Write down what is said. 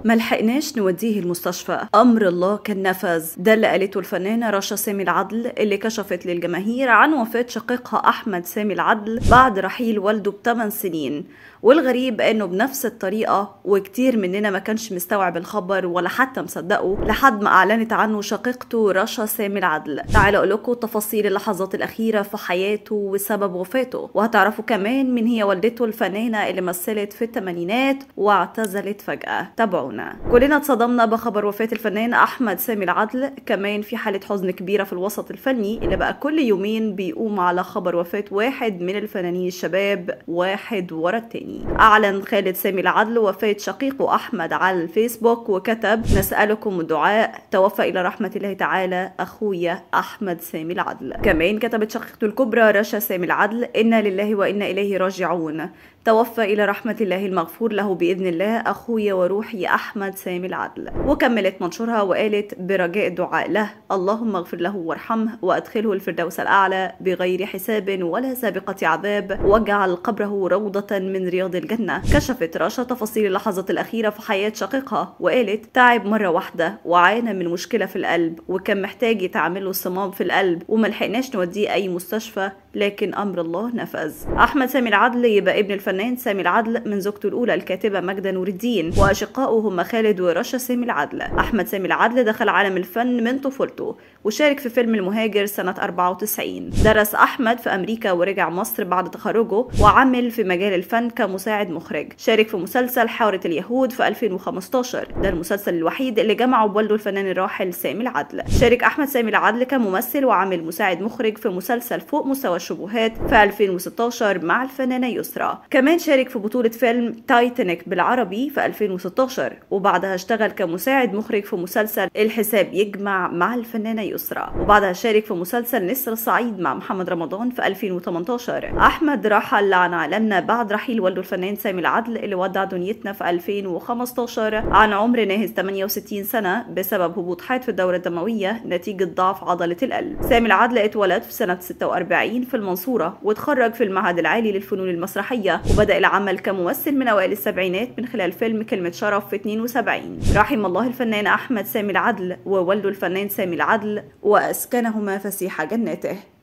ملحقناش نوديه المستشفى أمر الله كان نفذ ده اللي قالته الفنانة رشا سامي العدل اللي كشفت للجماهير عن وفاة شقيقها أحمد سامي العدل بعد رحيل والده بثمان سنين والغريب انه بنفس الطريقه وكتير مننا ما كانش مستوعب الخبر ولا حتى مصدقه لحد ما اعلنت عنه شقيقته رشا سامي العدل تعالوا اقول لكم تفاصيل اللحظات الاخيره في حياته وسبب وفاته وهتعرفوا كمان من هي والدته الفنانه اللي مثلت في الثمانينات واعتزلت فجاه تابعونا كلنا اتصدمنا بخبر وفاه الفنان احمد سامي العدل كمان في حاله حزن كبيره في الوسط الفني اللي بقى كل يومين بيقوم على خبر وفاه واحد من الفنانين الشباب واحد ورا التاني أعلن خالد سامي العدل وفاة شقيقه أحمد على الفيسبوك وكتب نسألكم الدعاء توفى إلى رحمة الله تعالى أخويا أحمد سامي العدل كمان كتبت شقيقته الكبرى رشا سامي العدل إنا لله وإنا إليه راجعون توفى إلى رحمة الله المغفور له بإذن الله أخويا وروحي أحمد سامي العدل وكملت منشورها وقالت برجاء الدعاء له اللهم اغفر له وارحمه وأدخله الفردوس الأعلى بغير حساب ولا سابقة عذاب واجعل قبره روضة من رياض الجنة كشفت رشا تفاصيل اللحظات الأخيرة في حياة شقيقها وقالت تعب مرة واحدة وعانى من مشكلة في القلب وكان محتاج يتعمل له صمام في القلب وملحقناش نوديه أي مستشفى لكن أمر الله نفذ أحمد سامي العدل يبقى ابن الفنان سامي العدل من زوجته الأولى الكاتبة ماجدة نور الدين وأشقائه هم خالد ورشا سامي العدل أحمد سامي العدل دخل عالم الفن من طفولته وشارك في فيلم المهاجر سنة 94 درس أحمد في أمريكا ورجع مصر بعد تخرجه وعمل في مجال الفن كمساعد مخرج شارك في مسلسل حارة اليهود في 2015 ده المسلسل الوحيد اللي جمعه بوالده الفنان الراحل سامي العدل شارك أحمد سامي العدل كممثل وعامل مساعد مخرج في مسلسل فوق مستوى الشبهات في 2016 مع الفنانة يسرا كمان شارك في بطولة فيلم تايتانيك بالعربي في 2016 وبعدها اشتغل كمساعد مخرج في مسلسل الحساب يجمع مع الفنانة يسرا وبعدها شارك في مسلسل نسر الصعيد مع محمد رمضان في 2018 أحمد رحل عن عالمنا بعد رحيل والده الفنان سامي العدل اللي ودع دنيتنا في 2015 عن عمر ناهز 68 سنة بسبب هبوط حاد في الدورة الدموية نتيجة ضعف عضلة القلب سامي العدل اتولد في سنة 46 في المنصورة وتخرج في المعهد العالي للفنون المسرحية وبدأ العمل كممثل من أوائل السبعينات من خلال فيلم كلمة شرف في 72 رحم الله الفنان أحمد سامي العدل ووالده الفنان سامي العدل وأسكنهما فسيح جناته